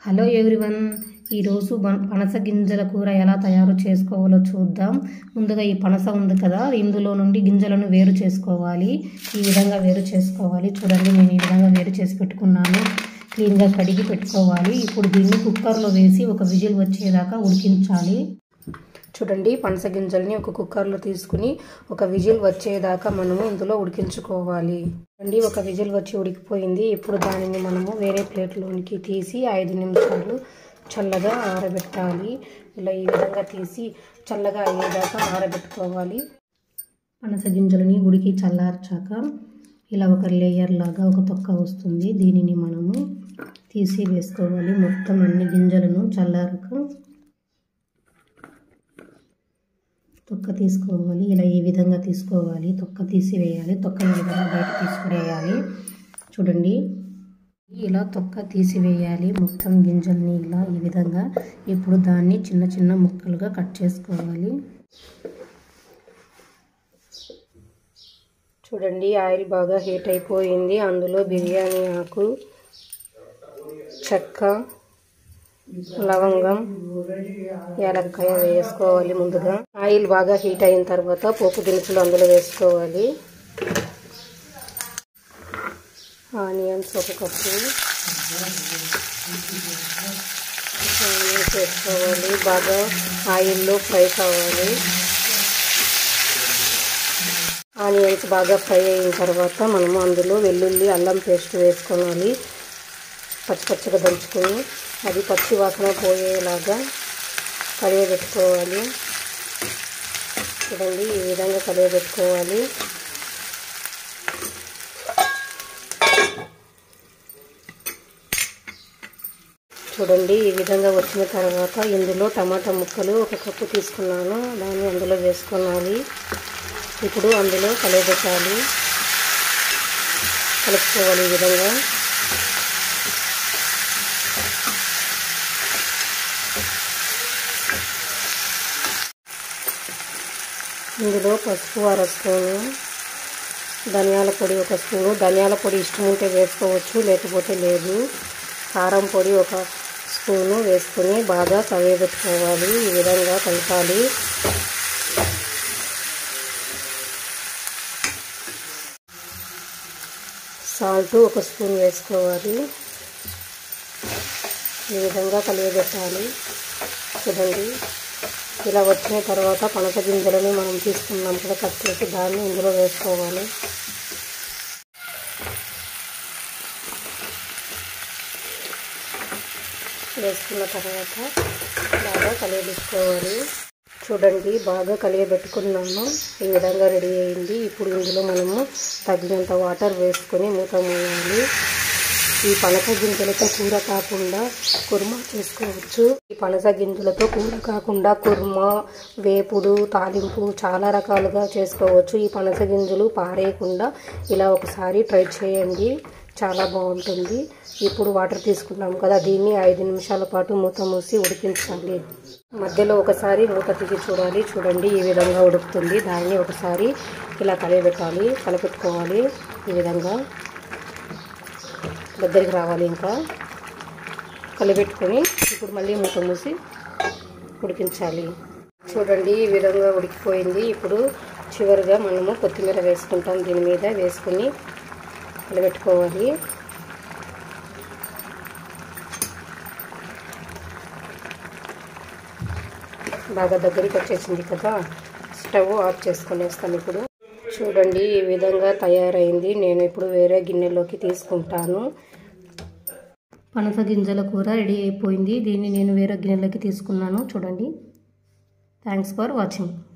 hello everyone ఈరోజు బ- పనస గింజల కూర ఎలా తయారు చేసుకోవాలో చూద్దాం ముందుగా ఈ పనస ఉంది కదా ఇందులో నుండి గింజలను వేరు చేసుకోవాలి ఈ విధంగా వేరు చేసుకోవాలి చూడండి నేను ఈ విధంగా వేరు చేసి పెట్టుకున్నాను క్లీన్గా కడిగి పెట్టుకోవాలి ఇప్పుడు దీన్ని కుక్కర్లో వేసి ఒక విజిల్ వచ్చేదాకా ఉడికించాలి చూడండి పనస గింజల్ని ఒక కుక్కర్లో తీసుకుని ఒక విజిల్ వచ్చేదాకా మనము ఇందులో ఉడికించుకోవాలి చూడండి ఒక విజిల్ వచ్చి ఉడికిపోయింది ఇప్పుడు దానిని మనము వేరే ప్లేట్లోనికి తీసి ఐదు నిమిషాలు చల్లగా ఆరబెట్టాలి ఇలా ఈ విధంగా తీసి చల్లగా అయ్యేదాకా ఆరబెట్టుకోవాలి పనస గింజలని ఉడికి చల్లార్చాక ఇలా ఒక లేయర్ లాగా ఒక తొక్క వస్తుంది దీనిని మనము తీసి వేసుకోవాలి మొత్తం అన్ని గింజలను చల్లారక తొక్క తీసుకోవాలి ఇలా ఈ విధంగా తీసుకోవాలి తొక్క తీసివేయాలి తొక్క ఈ విధంగా బయట తీసుకువేయాలి చూడండి ఇలా తొక్క తీసివేయాలి మొత్తం గింజల్ని ఇలా ఈ విధంగా ఇప్పుడు దాన్ని చిన్న చిన్న ముక్కలుగా కట్ చేసుకోవాలి చూడండి ఆయిల్ బాగా హీట్ అయిపోయింది అందులో బిర్యానీ ఆకు చెక్క లవంగం యాలక్కాయ వేసుకోవాలి ముందుగా ఆయిల్ బాగా హీట్ అయిన తర్వాత పోపు దినుసులు అందులో వేసుకోవాలి ఆనియన్స్ ఒక కప్పు ఆనియన్స్ వేసుకోవాలి బాగా ఆయిల్లో ఫ్రై కావాలి ఆనియన్స్ బాగా ఫ్రై అయిన తర్వాత మనము అందులో వెల్లుల్లి అల్లం పేస్ట్ వేసుకోవాలి పచ్చి పచ్చిగా దంచుకొని అది పచ్చి వాసన పోయేలాగా కలియబెట్టుకోవాలి చూడండి ఈ విధంగా కలియబెట్టుకోవాలి చూడండి ఈ విధంగా వచ్చిన తర్వాత ఇందులో టమాటా ముక్కలు ఒక కప్పు తీసుకున్నాను దాన్ని అందులో వేసుకోవాలి ఇప్పుడు అందులో కలియబెట్టాలి కలుపుకోవాలి ఈ విధంగా ఇందులో పసుపు అర స్పూను ధనియాల పొడి ఒక స్పూను ధనియాల పొడి ఇష్టం ఉంటే వేసుకోవచ్చు లేకపోతే లేదు కారం పొడి ఒక స్పూను వేసుకొని బాగా కవేపెట్టుకోవాలి ఈ విధంగా కలపాలి సాల్ట్ ఒక స్పూన్ వేసుకోవాలి ఈ విధంగా కలియబెట్టాలి చూడండి ఇలా వచ్చిన తర్వాత పనస గింజలని మనం తీసుకున్నాం కదా కట్ చేసి దాన్ని ఇందులో వేసుకోవాలి వేసుకున్న తర్వాత బాగా కలియబెట్టుకోవాలి చూడండి బాగా కలియబెట్టుకున్నాము ఈ విధంగా రెడీ అయింది ఇప్పుడు ఇందులో మనము తగినంత వాటర్ వేసుకొని మూత మూయాలి ఈ పనస గింజలతో కూర కాకుండా కుర్మా చేసుకోవచ్చు ఈ పనస గింజలతో కూర కాకుండా కుర్మా వేపుడు తాలింపు చాలా రకాలుగా చేసుకోవచ్చు ఈ పనస గింజలు పారేయకుండా ఇలా ఒకసారి ట్రై చేయండి చాలా బాగుంటుంది ఇప్పుడు వాటర్ తీసుకున్నాం కదా దీన్ని ఐదు నిమిషాల పాటు మూత మూసి ఉడికించాలి మధ్యలో ఒకసారి మూత తీసి చూడాలి చూడండి ఈ విధంగా ఉడుకుతుంది దాన్ని ఒకసారి ఇలా కలియబెట్టాలి కలపెట్టుకోవాలి ఈ విధంగా దగ్గరికి రావాలి ఇంకా కలిపెట్టుకొని ఇప్పుడు మళ్ళీ మూత మూసి ఉడికించాలి చూడండి ఈ విధంగా ఉడికిపోయింది ఇప్పుడు చివరిగా మనము కొత్తిమీర వేసుకుంటాం దీని మీద వేసుకొని కలిపెట్టుకోవాలి బాగా దగ్గరికి వచ్చేసింది కదా స్టవ్ ఆఫ్ చేసుకునేస్తాను ఇప్పుడు చూడండి ఈ విధంగా తయారైంది నేను ఇప్పుడు వేరే గిన్నెలోకి తీసుకుంటాను పనస గింజల కూర రెడీ అయిపోయింది దీన్ని నేను వేరే గిన్నెలోకి తీసుకున్నాను చూడండి థ్యాంక్స్ ఫర్ వాచింగ్